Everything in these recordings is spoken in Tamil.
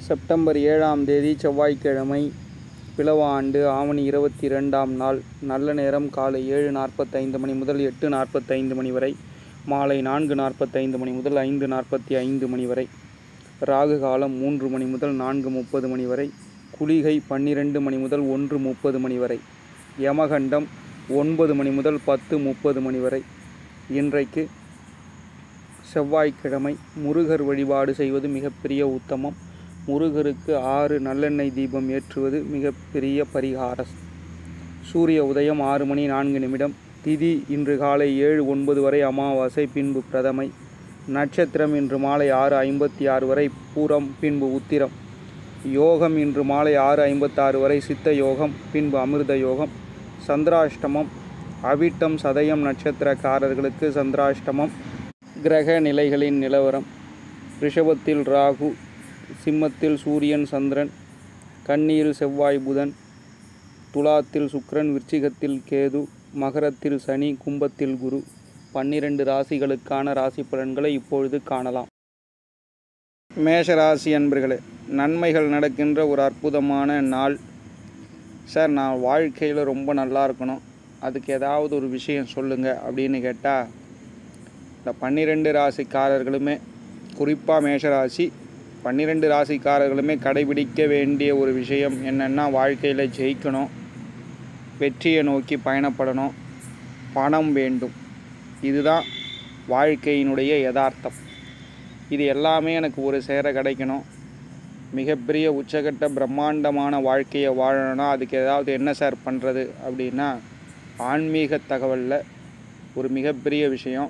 செப்டம்பர் ஏழாம் தேதி செவ்வாய்க்கிழமை பிலவ ஆண்டு ஆவணி இருபத்தி ரெண்டாம் நாள் நல்ல நேரம் காலை ஏழு நாற்பத்தைந்து மணி முதல் எட்டு நாற்பத்தைந்து மணி வரை மாலை நான்கு நாற்பத்தைந்து மணி முதல் ஐந்து நாற்பத்தி ஐந்து மணி வரை ராகு காலம் மூன்று மணி முதல் நான்கு முப்பது மணி வரை குளிகை பன்னிரெண்டு மணி முதல் ஒன்று முப்பது மணி வரை யமகண்டம் ஒன்பது மணி முதல் பத்து முப்பது மணி வரை இன்றைக்கு செவ்வாய்க்கிழமை முருகர் வழிபாடு செய்வது மிகப்பெரிய உத்தமம் முருகருக்கு ஆறு நல்லெண்ணெய் தீபம் ஏற்றுவது மிகப்பெரிய பரிகாரம் சூரிய உதயம் ஆறு மணி நான்கு நிமிடம் திதி இன்று காலை ஏழு ஒன்பது வரை அமாவாசை பின்பு பிரதமை நட்சத்திரம் இன்று மாலை ஆறு ஐம்பத்தி ஆறு வரை பூரம் பின்பு உத்திரம் யோகம் இன்று மாலை ஆறு ஐம்பத்தாறு வரை சித்த யோகம் பின்பு அமிர்த யோகம் சந்திராஷ்டமம் அவிட்டம் சதயம் நட்சத்திரக்காரர்களுக்கு சந்திராஷ்டமம் கிரக நிலைகளின் நிலவரம் ரிஷபத்தில் ராகு சிம்மத்தில் சூரியன் சந்திரன் கன்னியில் செவ்வாய் புதன் துலாத்தில் சுக்கிரன் விருச்சிகத்தில் கேது மகரத்தில் சனி கும்பத்தில் குரு பன்னிரண்டு ராசிகளுக்கான ராசி பலன்களை இப்பொழுது காணலாம் மேஷ ராசி அன்பர்களே நன்மைகள் நடக்கின்ற ஒரு அற்புதமான நாள் சார் நான் வாழ்க்கையில் ரொம்ப நல்லா இருக்கணும் அதுக்கு ஏதாவது ஒரு விஷயம் சொல்லுங்கள் அப்படின்னு கேட்டால் இந்த பன்னிரெண்டு ராசிக்காரர்களுமே குறிப்பாக மேஷராசி பன்னிரெண்டு ராசிக்காரர்களுமே கடைபிடிக்க வேண்டிய ஒரு விஷயம் என்னென்னா வாழ்க்கையில் ஜெயிக்கணும் வெற்றியை நோக்கி பயணப்படணும் பணம் வேண்டும் இதுதான் வாழ்க்கையினுடைய யதார்த்தம் இது எல்லாமே எனக்கு ஒரு சேர கிடைக்கணும் மிகப்பெரிய உச்சகட்ட பிரம்மாண்டமான வாழ்க்கையை வாழணும்னா அதுக்கு ஏதாவது என்ன சார் பண்ணுறது அப்படின்னா ஆன்மீக தகவலில் ஒரு மிகப்பெரிய விஷயம்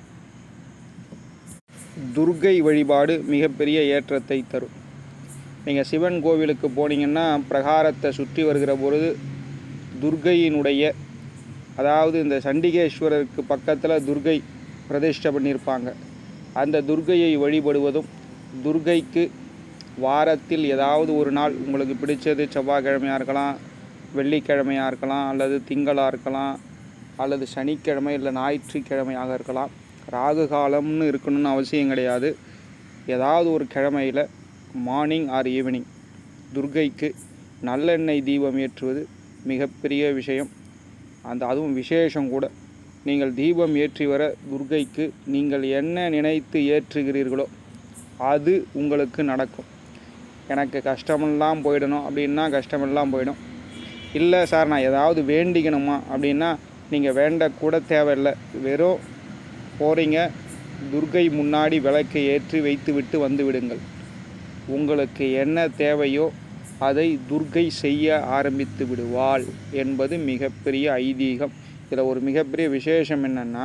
துர்கை வழிபாடு மிகப்பெரிய ஏற்றத்தை தரும் நீங்கள் சிவன் கோவிலுக்கு போனீங்கன்னா பிரகாரத்தை சுற்றி வருகிற பொழுது துர்கையினுடைய அதாவது இந்த சண்டிகேஸ்வரருக்கு பக்கத்தில் துர்கை பிரதிஷ்டை பண்ணியிருப்பாங்க அந்த துர்கையை வழிபடுவதும் துர்கைக்கு வாரத்தில் ஏதாவது ஒரு நாள் உங்களுக்கு பிடிச்சது செவ்வாய்க்கிழமையாக இருக்கலாம் வெள்ளிக்கிழமையாக இருக்கலாம் அல்லது திங்களாக இருக்கலாம் அல்லது சனிக்கிழமை இல்லை ஞாயிற்றுக்கிழமையாக இருக்கலாம் ராகு காலம்னு இருக்கணும்னு அவசியம் கிடையாது ஏதாவது ஒரு கிழமையில் மார்னிங் ஆர் ஈவினிங் துர்கைக்கு நல்லெண்ணெய் தீபம் ஏற்றுவது மிகப்பெரிய விஷயம் அந்த அதுவும் விசேஷம் கூட நீங்கள் தீபம் ஏற்றி வர துர்கைக்கு நீங்கள் என்ன நினைத்து ஏற்றுகிறீர்களோ அது உங்களுக்கு நடக்கும் எனக்கு கஷ்டமெல்லாம் போயிடணும் அப்படின்னா கஷ்டமெல்லாம் போயிடும் இல்லை சார் நான் ஏதாவது வேண்டிக்கணுமா அப்படின்னா நீங்கள் வேண்டக்கூட தேவையில்லை வெறும் போகிறீங்க துர்கை முன்னாடி விளக்கை ஏற்றி வைத்து விட்டு வந்து விடுங்கள் உங்களுக்கு என்ன தேவையோ அதை துர்கை செய்ய ஆரம்பித்து விடுவாள் என்பது மிகப்பெரிய ஐதீகம் இதில் ஒரு மிகப்பெரிய விசேஷம் என்னென்னா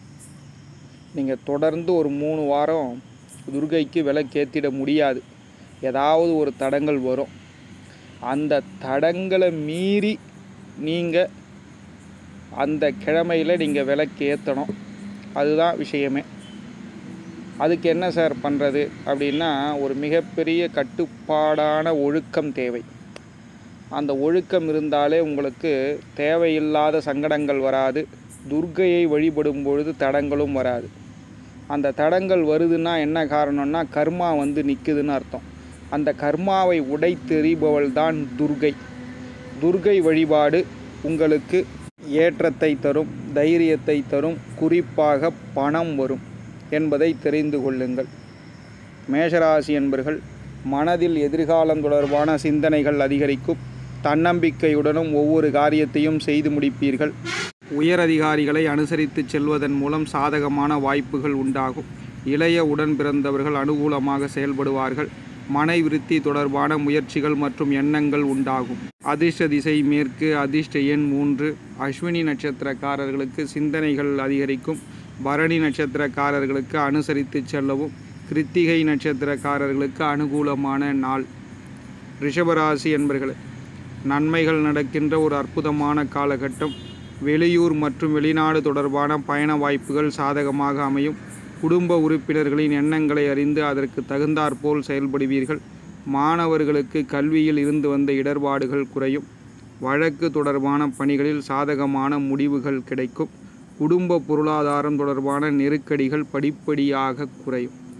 நீங்கள் தொடர்ந்து ஒரு மூணு வாரம் துர்கைக்கு விளக்கேற்றிட முடியாது ஏதாவது ஒரு தடங்கள் வரும் அந்த தடங்களை மீறி நீங்கள் அந்த கிழமையில் நீங்கள் விளக்கு ஏற்றணும் அதுதான் விஷயமே அதுக்கு என்ன சார் பண்ணுறது அப்படின்னா ஒரு மிகப்பெரிய கட்டுப்பாடான ஒழுக்கம் தேவை அந்த ஒழுக்கம் இருந்தாலே உங்களுக்கு தேவையில்லாத சங்கடங்கள் வராது துர்கையை வழிபடும் பொழுது தடங்களும் வராது அந்த தடங்கள் வருதுன்னா என்ன காரணம்னா கர்மா வந்து நிற்குதுன்னு அர்த்தம் அந்த கர்மாவை உடைத்தெறிபவள் தான் துர்கை துர்கை வழிபாடு உங்களுக்கு ஏற்றத்தை தரும் தைரியத்தை தரும் குறிப்பாக பணம் வரும் என்பதை தெரிந்து கொள்ளுங்கள் மேஷராசி என்பர்கள் மனதில் எதிர்காலம் தொடர்பான சிந்தனைகள் அதிகரிக்கும் தன்னம்பிக்கையுடனும் ஒவ்வொரு காரியத்தையும் செய்து முடிப்பீர்கள் உயர் அதிகாரிகளை அனுசரித்து செல்வதன் மூலம் சாதகமான வாய்ப்புகள் உண்டாகும் இளைய உடன் பிறந்தவர்கள் அனுகூலமாக செயல்படுவார்கள் மனை விருத்தி தொடர்பான முயற்சிகள் மற்றும் எண்ணங்கள் உண்டாகும் அதிர்ஷ்ட திசை மேற்கு அதிர்ஷ்ட எண் மூன்று அஸ்வினி நட்சத்திரக்காரர்களுக்கு சிந்தனைகள் அதிகரிக்கும் பரணி நட்சத்திரக்காரர்களுக்கு அனுசரித்து செல்லவும் கிருத்திகை நட்சத்திரக்காரர்களுக்கு அனுகூலமான நாள் ரிஷபராசி என்பர்களே நன்மைகள் நடக்கின்ற ஒரு அற்புதமான காலகட்டம் வெளியூர் மற்றும் வெளிநாடு தொடர்பான பயண வாய்ப்புகள் சாதகமாக அமையும் குடும்ப உறுப்பினர்களின் எண்ணங்களை அறிந்து அதற்கு தகுந்தாற்போல் செயல்படுவீர்கள் மாணவர்களுக்கு கல்வியில் இருந்து வந்த இடர்பாடுகள் குறையும் வழக்கு தொடர்பான பணிகளில் சாதகமான முடிவுகள் கிடைக்கும் குடும்ப பொருளாதாரம் தொடர்பான நெருக்கடிகள் படிப்படியாக குறையும்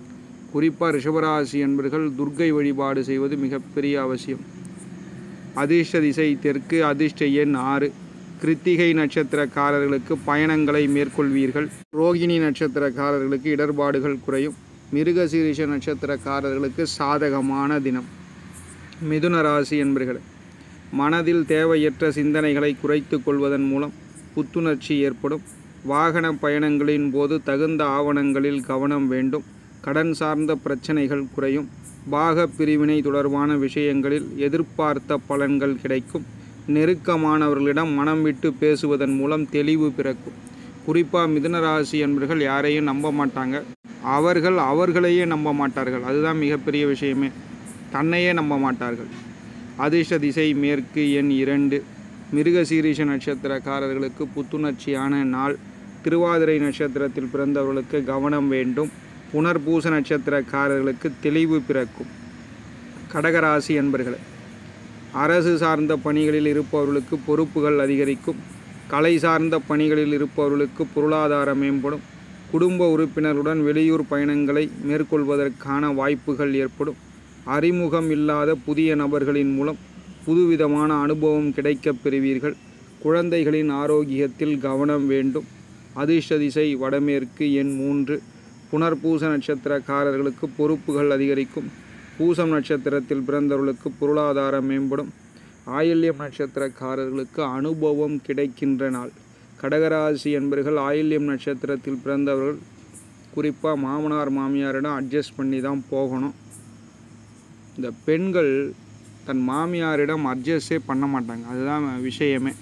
குறிப்பாக ரிஷபராசி என்பர்கள் துர்க்கை வழிபாடு செய்வது மிகப்பெரிய அவசியம் அதிர்ஷ்ட திசை தெற்கு அதிர்ஷ்ட எண் ஆறு கிருத்திகை நட்சத்திரக்காரர்களுக்கு பயணங்களை மேற்கொள்வீர்கள் ரோகிணி நட்சத்திரக்காரர்களுக்கு இடர்பாடுகள் குறையும் மிருகசீரிஷ நட்சத்திரக்காரர்களுக்கு சாதகமான தினம் மிதுன ராசி என்பர்களே மனதில் தேவையற்ற சிந்தனைகளை குறைத்து கொள்வதன் மூலம் புத்துணர்ச்சி ஏற்படும் வாகன பயணங்களின் போது தகுந்த ஆவணங்களில் கவனம் வேண்டும் கடன் சார்ந்த பிரச்சனைகள் குறையும் பாக பிரிவினை தொடர்பான விஷயங்களில் எதிர்பார்த்த பலன்கள் கிடைக்கும் நெருக்கமானவர்களிடம் மனம் விட்டு பேசுவதன் மூலம் தெளிவு பிறக்கும் குறிப்பாக மிதுனராசி என்பர்கள் யாரையும் நம்ப மாட்டாங்க அவர்கள் அவர்களையே நம்ப மாட்டார்கள் அதுதான் மிகப்பெரிய விஷயமே தன்னையே நம்ப மாட்டார்கள் அதிர்ஷ்ட திசை மேற்கு எண் இரண்டு மிருகசீரிஷ நட்சத்திரக்காரர்களுக்கு புத்துணர்ச்சியான நாள் திருவாதிரை நட்சத்திரத்தில் பிறந்தவர்களுக்கு கவனம் வேண்டும் புனர்பூச நட்சத்திரக்காரர்களுக்கு தெளிவு பிறக்கும் கடகராசி என்பர்களே அரசு சார்ந்த பணிகளில் இருப்பவர்களுக்கு பொறுப்புகள் அதிகரிக்கும் கலை சார்ந்த பணிகளில் இருப்பவர்களுக்கு பொருளாதாரம் மேம்படும் குடும்ப உறுப்பினருடன் வெளியூர் பயணங்களை மேற்கொள்வதற்கான வாய்ப்புகள் ஏற்படும் அறிமுகம் இல்லாத புதிய நபர்களின் மூலம் புதுவிதமான அனுபவம் கிடைக்கப் பெறுவீர்கள் குழந்தைகளின் ஆரோக்கியத்தில் கவனம் வேண்டும் அதிர்ஷ்ட திசை வடமேற்கு எண் மூன்று புனர்பூச நட்சத்திரக்காரர்களுக்கு பொறுப்புகள் அதிகரிக்கும் பூசம் நட்சத்திரத்தில் பிறந்தவர்களுக்கு பொருளாதாரம் மேம்படும் ஆயில்யம் நட்சத்திரக்காரர்களுக்கு அனுபவம் கிடைக்கின்ற நாள் கடகராசி என்பர்கள் ஆயில்யம் நட்சத்திரத்தில் பிறந்தவர்கள் குறிப்பாக மாமனார் மாமியாரிடம் அட்ஜஸ்ட் பண்ணி தான் போகணும் இந்த பெண்கள் தன் மாமியாரிடம் அட்ஜஸ்டே பண்ண மாட்டாங்க அதுதான் விஷயமே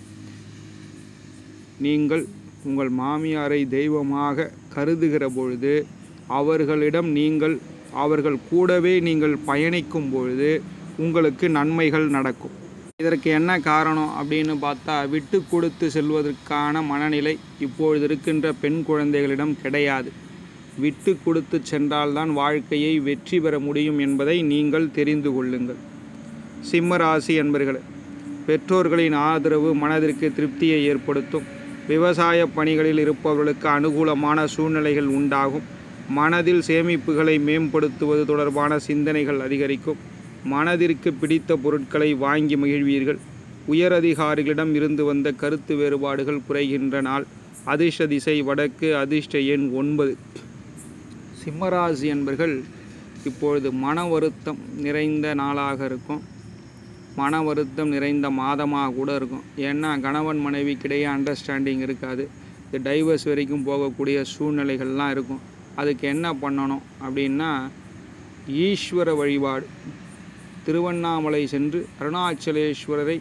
நீங்கள் உங்கள் மாமியாரை தெய்வமாக கருதுகிற பொழுது அவர்களிடம் நீங்கள் அவர்கள் கூடவே நீங்கள் பயணிக்கும் பொழுது உங்களுக்கு நன்மைகள் நடக்கும் இதற்கு என்ன காரணம் அப்படின்னு பார்த்தா விட்டு கொடுத்து செல்வதற்கான மனநிலை இப்பொழுது இருக்கின்ற பெண் குழந்தைகளிடம் கிடையாது விட்டு கொடுத்து சென்றால்தான் வாழ்க்கையை வெற்றி பெற முடியும் என்பதை நீங்கள் தெரிந்து கொள்ளுங்கள் சிம்ம ராசி என்பர்களே பெற்றோர்களின் ஆதரவு மனதிற்கு திருப்தியை ஏற்படுத்தும் விவசாய பணிகளில் இருப்பவர்களுக்கு அனுகூலமான சூழ்நிலைகள் உண்டாகும் மனதில் சேமிப்புகளை மேம்படுத்துவது தொடர்பான சிந்தனைகள் அதிகரிக்கும் மனதிற்கு பிடித்த பொருட்களை வாங்கி மகிழ்வீர்கள் உயரதிகாரிகளிடம் இருந்து வந்த கருத்து வேறுபாடுகள் குறைகின்ற நாள் அதிர்ஷ்ட திசை வடக்கு அதிர்ஷ்ட எண் ஒன்பது சிம்மராசி என்பர்கள் இப்பொழுது மன வருத்தம் நிறைந்த நாளாக இருக்கும் மன வருத்தம் நிறைந்த மாதமாக கூட இருக்கும் ஏன்னா கணவன் மனைவிக்கிடையே அண்டர்ஸ்டாண்டிங் இருக்காது இது டைவர்ஸ் வரைக்கும் போகக்கூடிய சூழ்நிலைகள்லாம் இருக்கும் அதுக்கு என்ன பண்ணணும் அப்படின்னா ஈஸ்வர வழிபாடு திருவண்ணாமலை சென்று அருணாச்சலேஸ்வரரை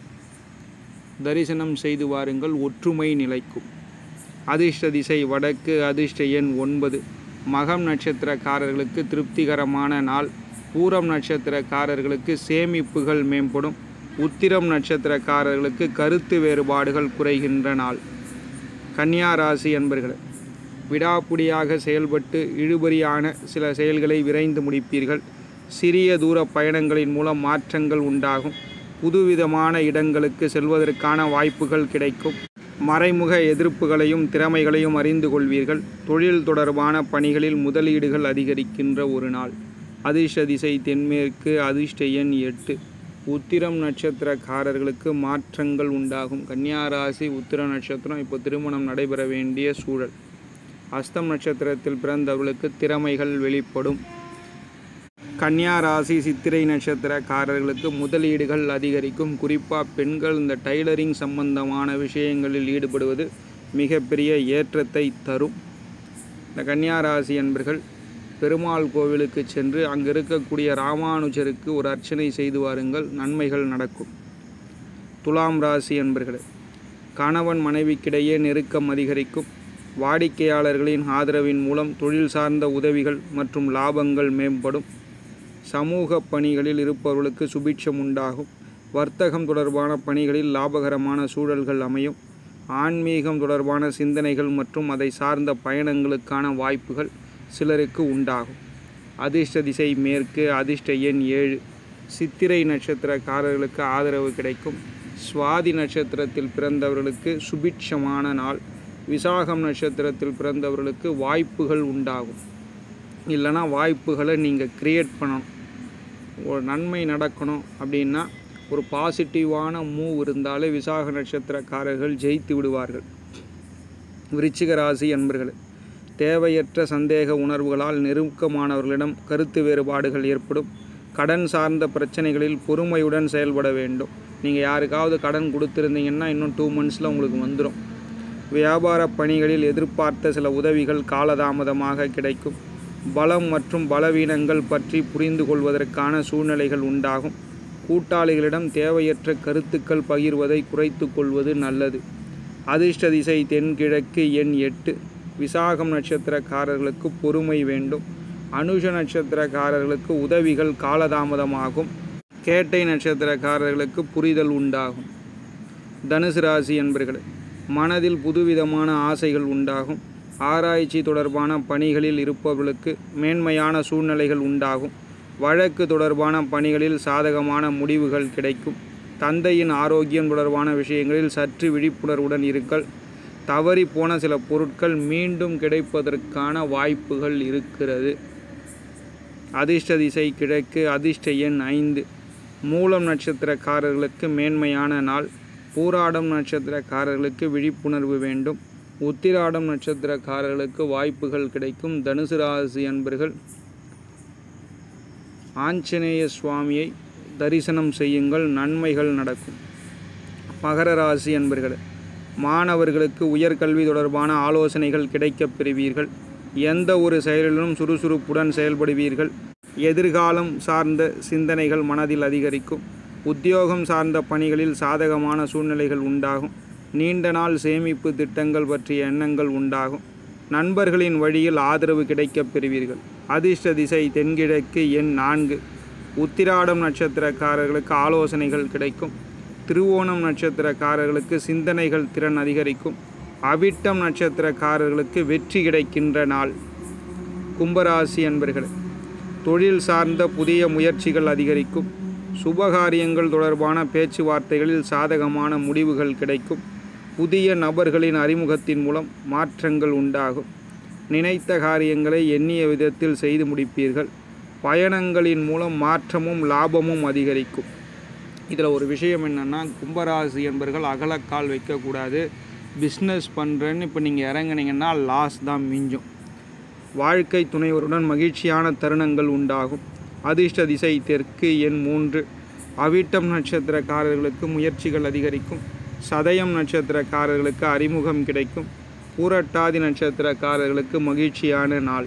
தரிசனம் செய்து வாருங்கள் ஒற்றுமை நிலைக்கும் அதிர்ஷ்ட திசை வடக்கு அதிர்ஷ்ட எண் ஒன்பது மகம் நட்சத்திரக்காரர்களுக்கு திருப்திகரமான நாள் பூரம் நட்சத்திரக்காரர்களுக்கு சேமிப்புகள் மேம்படும் உத்திரம் நட்சத்திரக்காரர்களுக்கு கருத்து வேறுபாடுகள் குறைகின்ற நாள் கன்னியா ராசி என்பர்களே விடாப்புடியாக செயல்பட்டு இழுபறியான சில செயல்களை விரைந்து முடிப்பீர்கள் சிறிய தூர பயணங்களின் மூலம் மாற்றங்கள் உண்டாகும் புதுவிதமான இடங்களுக்கு செல்வதற்கான வாய்ப்புகள் கிடைக்கும் மறைமுக எதிர்ப்புகளையும் திறமைகளையும் அறிந்து கொள்வீர்கள் தொழில் தொடர்பான பணிகளில் முதலீடுகள் அதிகரிக்கின்ற ஒரு நாள் அதிர்ஷ்ட திசை தென்மேற்கு அதிர்ஷ்ட எண் எட்டு உத்திரம் நட்சத்திரக்காரர்களுக்கு மாற்றங்கள் உண்டாகும் கன்னியா ராசி உத்திர நட்சத்திரம் இப்போ திருமணம் நடைபெற வேண்டிய சூழல் அஸ்தம் நட்சத்திரத்தில் பிறந்தவர்களுக்கு திறமைகள் வெளிப்படும் கன்னியா ராசி சித்திரை நட்சத்திரக்காரர்களுக்கு முதலீடுகள் அதிகரிக்கும் குறிப்பாக பெண்கள் இந்த டைலரிங் சம்பந்தமான விஷயங்களில் ஈடுபடுவது மிகப்பெரிய ஏற்றத்தை தரும் இந்த கன்னியா ராசி என்பர்கள் பெருமாள் கோவிலுக்கு சென்று அங்கு இருக்கக்கூடிய ராமானுஜருக்கு ஒரு அர்ச்சனை செய்து வாருங்கள் நன்மைகள் நடக்கும் துலாம் ராசி என்பர்களே கணவன் மனைவிக்கிடையே நெருக்கம் அதிகரிக்கும் வாடிக்கையாளர்களின் ஆதரவின் மூலம் தொழில் சார்ந்த உதவிகள் மற்றும் லாபங்கள் மேம்படும் சமூக பணிகளில் இருப்பவர்களுக்கு சுபிட்சம் உண்டாகும் வர்த்தகம் தொடர்பான பணிகளில் லாபகரமான சூழல்கள் அமையும் ஆன்மீகம் தொடர்பான சிந்தனைகள் மற்றும் அதை சார்ந்த பயணங்களுக்கான வாய்ப்புகள் சிலருக்கு உண்டாகும் அதிர்ஷ்ட திசை மேற்கு அதிர்ஷ்ட எண் ஏழு சித்திரை நட்சத்திரக்காரர்களுக்கு ஆதரவு கிடைக்கும் சுவாதி நட்சத்திரத்தில் பிறந்தவர்களுக்கு சுபிட்சமான நாள் விசாகம் நட்சத்திரத்தில் பிறந்தவர்களுக்கு வாய்ப்புகள் உண்டாகும் இல்லைன்னா வாய்ப்புகளை நீங்கள் க்ரியேட் பண்ணணும் ஒரு நன்மை நடக்கணும் அப்படின்னா ஒரு பாசிட்டிவான மூவ் இருந்தாலே விசாக நட்சத்திரக்காரர்கள் ஜெயித்து விடுவார்கள் விருச்சிக ராசி அன்பர்களே தேவையற்ற சந்தேக உணர்வுகளால் நெருக்கமானவர்களிடம் கருத்து வேறுபாடுகள் ஏற்படும் கடன் சார்ந்த பிரச்சனைகளில் பொறுமையுடன் செயல்பட வேண்டும் நீங்கள் யாருக்காவது கடன் கொடுத்துருந்தீங்கன்னா இன்னும் டூ மந்த்ஸில் உங்களுக்கு வந்துடும் வியாபார பணிகளில் எதிர்பார்த்த சில உதவிகள் காலதாமதமாக கிடைக்கும் பலம் மற்றும் பலவீனங்கள் பற்றி புரிந்து கொள்வதற்கான சூழ்நிலைகள் உண்டாகும் கூட்டாளிகளிடம் தேவையற்ற கருத்துக்கள் பகிர்வதை குறைத்து கொள்வது நல்லது அதிர்ஷ்ட திசை தென்கிழக்கு எண் எட்டு விசாகம் நட்சத்திரக்காரர்களுக்கு பொறுமை வேண்டும் அனுஷ நட்சத்திரக்காரர்களுக்கு உதவிகள் காலதாமதமாகும் கேட்டை நட்சத்திரக்காரர்களுக்கு புரிதல் உண்டாகும் தனுசு ராசி என்பர்களே மனதில் புதுவிதமான ஆசைகள் உண்டாகும் ஆராய்ச்சி தொடர்பான பணிகளில் இருப்பவர்களுக்கு மேன்மையான சூழ்நிலைகள் உண்டாகும் வழக்கு தொடர்பான பணிகளில் சாதகமான முடிவுகள் கிடைக்கும் தந்தையின் ஆரோக்கியம் தொடர்பான விஷயங்களில் சற்று விழிப்புணர்வுடன் இருங்கள் தவறி போன சில பொருட்கள் மீண்டும் கிடைப்பதற்கான வாய்ப்புகள் இருக்கிறது அதிர்ஷ்ட திசை கிழக்கு அதிர்ஷ்ட எண் ஐந்து மூலம் நட்சத்திரக்காரர்களுக்கு மேன்மையான நாள் பூராடம் நட்சத்திரக்காரர்களுக்கு விழிப்புணர்வு வேண்டும் உத்திராடம் நட்சத்திரக்காரர்களுக்கு வாய்ப்புகள் கிடைக்கும் தனுசு ராசி அன்பர்கள் ஆஞ்சநேய சுவாமியை தரிசனம் செய்யுங்கள் நன்மைகள் நடக்கும் மகர ராசி அன்பர்களே மாணவர்களுக்கு உயர்கல்வி தொடர்பான ஆலோசனைகள் கிடைக்கப் பெறுவீர்கள் எந்த ஒரு செயலிலும் சுறுசுறுப்புடன் செயல்படுவீர்கள் எதிர்காலம் சார்ந்த சிந்தனைகள் மனதில் அதிகரிக்கும் உத்தியோகம் சார்ந்த பணிகளில் சாதகமான சூழ்நிலைகள் உண்டாகும் நீண்ட நாள் சேமிப்பு திட்டங்கள் பற்றிய எண்ணங்கள் உண்டாகும் நண்பர்களின் வழியில் ஆதரவு கிடைக்கப் பெறுவீர்கள் அதிர்ஷ்ட திசை தென்கிழக்கு எண் நான்கு உத்திராடம் நட்சத்திரக்காரர்களுக்கு ஆலோசனைகள் கிடைக்கும் திருவோணம் நட்சத்திரக்காரர்களுக்கு சிந்தனைகள் திறன் அதிகரிக்கும் அவிட்டம் நட்சத்திரக்காரர்களுக்கு வெற்றி கிடைக்கின்ற நாள் கும்பராசி அன்பர்களே தொழில் சார்ந்த புதிய முயற்சிகள் அதிகரிக்கும் சுபகாரியங்கள் தொடர்பான பேச்சுவார்த்தைகளில் சாதகமான முடிவுகள் கிடைக்கும் புதிய நபர்களின் அறிமுகத்தின் மூலம் மாற்றங்கள் உண்டாகும் நினைத்த காரியங்களை எண்ணிய விதத்தில் செய்து முடிப்பீர்கள் பயணங்களின் மூலம் மாற்றமும் லாபமும் அதிகரிக்கும் இதில் ஒரு விஷயம் என்னென்னா கும்பராசி என்பர்கள் அகலக்கால் வைக்கக்கூடாது பிஸ்னஸ் பண்ணுறேன்னு இப்போ நீங்கள் இறங்குனீங்கன்னா லாஸ் தான் மிஞ்சும் வாழ்க்கை துணைவருடன் மகிழ்ச்சியான தருணங்கள் உண்டாகும் அதிர்ஷ்ட திசை தெற்கு எண் மூன்று அவிட்டம் நட்சத்திரக்காரர்களுக்கு முயற்சிகள் அதிகரிக்கும் சதயம் நட்சத்திரக்காரர்களுக்கு அறிமுகம் கிடைக்கும் பூரட்டாதி நட்சத்திரக்காரர்களுக்கு மகிழ்ச்சியான நாள்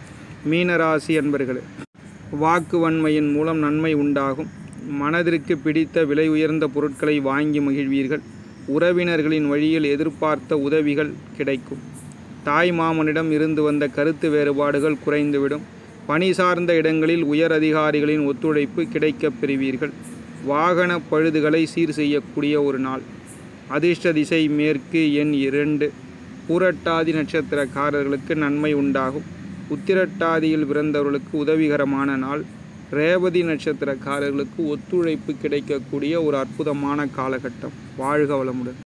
மீனராசி என்பர்களே வாக்கு வன்மையின் மூலம் நன்மை உண்டாகும் மனதிற்கு பிடித்த விலை உயர்ந்த பொருட்களை வாங்கி மகிழ்வீர்கள் உறவினர்களின் வழியில் எதிர்பார்த்த உதவிகள் கிடைக்கும் தாய் மாமனிடம் இருந்து வந்த கருத்து வேறுபாடுகள் குறைந்துவிடும் பணி சார்ந்த இடங்களில் உயர் அதிகாரிகளின் ஒத்துழைப்பு கிடைக்கப் பெறுவீர்கள் வாகன பழுதுகளை சீர் செய்யக்கூடிய ஒரு நாள் அதிர்ஷ்ட திசை மேற்கு எண் இரண்டு பூரட்டாதி நட்சத்திரக்காரர்களுக்கு நன்மை உண்டாகும் உத்திரட்டாதியில் பிறந்தவர்களுக்கு உதவிகரமான நாள் ரேவதி நட்சத்திரக்காரர்களுக்கு ஒத்துழைப்பு கிடைக்கக்கூடிய ஒரு அற்புதமான காலகட்டம் வாழ்க வளமுடன்